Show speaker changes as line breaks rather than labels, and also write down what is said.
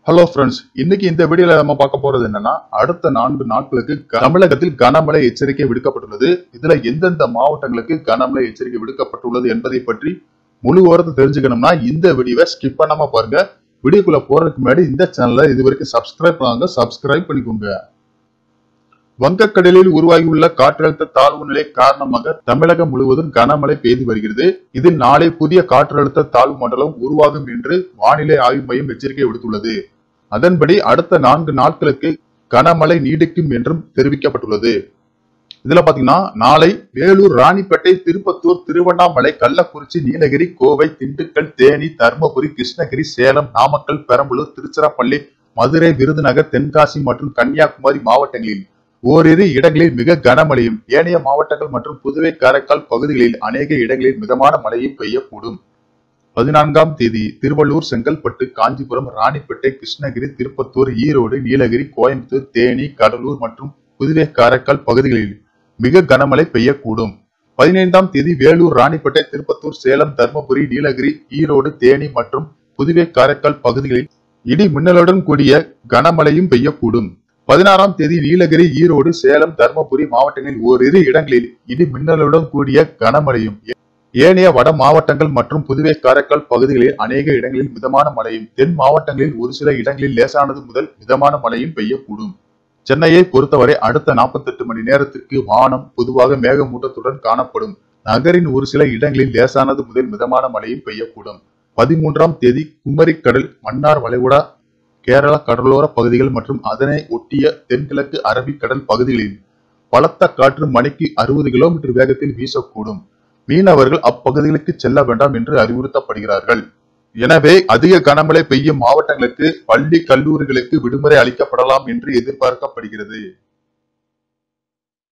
hello friends இன்னைக்கு இந்த வீடியோல நம்ம பார்க்க போறது என்னன்னா அடுத்த நான்கு நாட்களுக்கு தமிழகத்தில் கனமழை எச்சரிக்கை விடுக்கப்பட்டுள்ளது இதுல எந்தெந்த மாவட்டங்களுக்கு கனமழை எச்சரிக்கை விடுக்கப்பட்டுள்ளது என்பதை பற்றி முழு விவரத்தை தெரிஞ்சுக்கணும்னா இந்த வீடியோவை ஸ்கிப் பண்ணாம பாருங்க வீடியோக்குள்ள போறதுக்கு முன்னாடி இந்த சேனலை இது வரைக்கும் சப்ஸ்கிரைப் பண்ணாங்க சப்ஸ்கிரைப் பண்ணிக்கோங்க வங்கக்கடலில் உருவாகியுள்ள காற்றழுத்த தாழ்வு நிலை காரணமாக தமிழகம் முழுவதும் கனமழை பெய்து வருகிறது இதில் நாளை புதிய காற்றழுத்த தாழ்வு மண்டலம் உருவாகும் என்று வானிலை ஆய்வு மையம் எச்சரிக்கை விடுத்துள்ளது அதன்படி அடுத்த நான்கு நாட்களுக்கு கனமழை நீடிக்கும் என்றும் தெரிவிக்கப்பட்டுள்ளது இதுல பாத்தீங்கன்னா நாளை வேலூர் ராணிப்பேட்டை திருப்பத்தூர் திருவண்ணாமலை கள்ளக்குறிச்சி நீலகிரி கோவை திண்டுக்கல் தேனி தருமபுரி கிருஷ்ணகிரி சேலம் நாமக்கல் பெரம்பலூர் திருச்சிராப்பள்ளி மதுரை விருதுநகர் தென்காசி மற்றும் கன்னியாகுமரி மாவட்டங்களில் ஓரிரு இடங்களில் மிக கனமழையும் ஏனைய மாவட்டங்கள் மற்றும் புதுவை காரைக்கால் பகுதிகளில் அநேக இடங்களில் மிதமான மழையும் பெய்யக்கூடும் பதினான்காம் தேதி திருவள்ளூர் செங்கல்பட்டு காஞ்சிபுரம் ராணிப்பேட்டை கிருஷ்ணகிரி திருப்பத்தூர் ஈரோடு நீலகிரி கோயம்புத்தூர் தேனி கடலூர் மற்றும் புதுவை காரைக்கால் பகுதிகளில் மிக கனமழை பெய்யக்கூடும் பதினைந்தாம் தேதி வேலூர் ராணிப்பேட்டை திருப்பத்தூர் சேலம் தருமபுரி நீலகிரி ஈரோடு தேனி மற்றும் புதுவை காரைக்கால் பகுதிகளில் இடி மின்னலுடன் கூடிய கனமழையும் பெய்யக்கூடும் பதினாறாம் தேதி நீலகிரி ஈரோடு சேலம் தருமபுரி மாவட்டங்களில் ஓரிரு இடங்களில் இடி மின்னலுடன் கூடிய கனமழையும் ஏனைய வட மாவட்டங்கள் மற்றும் புதுவை காரைக்கால் பகுதிகளில் அநேக இடங்களில் மிதமான மழையும் தென் மாவட்டங்களில் ஒரு சில இடங்களில் லேசானது முதல் மிதமான மழையும் பெய்யக்கூடும் சென்னையை பொறுத்தவரை அடுத்த நாற்பத்தெட்டு மணி நேரத்திற்கு வானம் பொதுவாக மேகமூட்டத்துடன் காணப்படும் நகரின் ஒரு சில இடங்களில் லேசானது முதல் மிதமான மழையும் பெய்யக்கூடும் பதிமூன்றாம் தேதி குமரிக்கடல் மன்னார் வளைகுடா கேரளா கடலோர பகுதிகள் மற்றும் அதனை ஒட்டிய தென்கிழக்கு அரபிக்கடல் பகுதிகளில் பலத்த காற்று மணிக்கு அறுபது கிலோமீட்டர் வேகத்தில் வீசக்கூடும் மீனவர்கள் அப்பகுதிகளுக்கு செல்ல வேண்டாம் என்று அறிவுறுத்தப்படுகிறார்கள் எனவே அதிக கனமழை பெய்யும் மாவட்டங்களுக்கு பள்ளி கல்லூரிகளுக்கு விடுமுறை அளிக்கப்படலாம் என்று எதிர்பார்க்கப்படுகிறது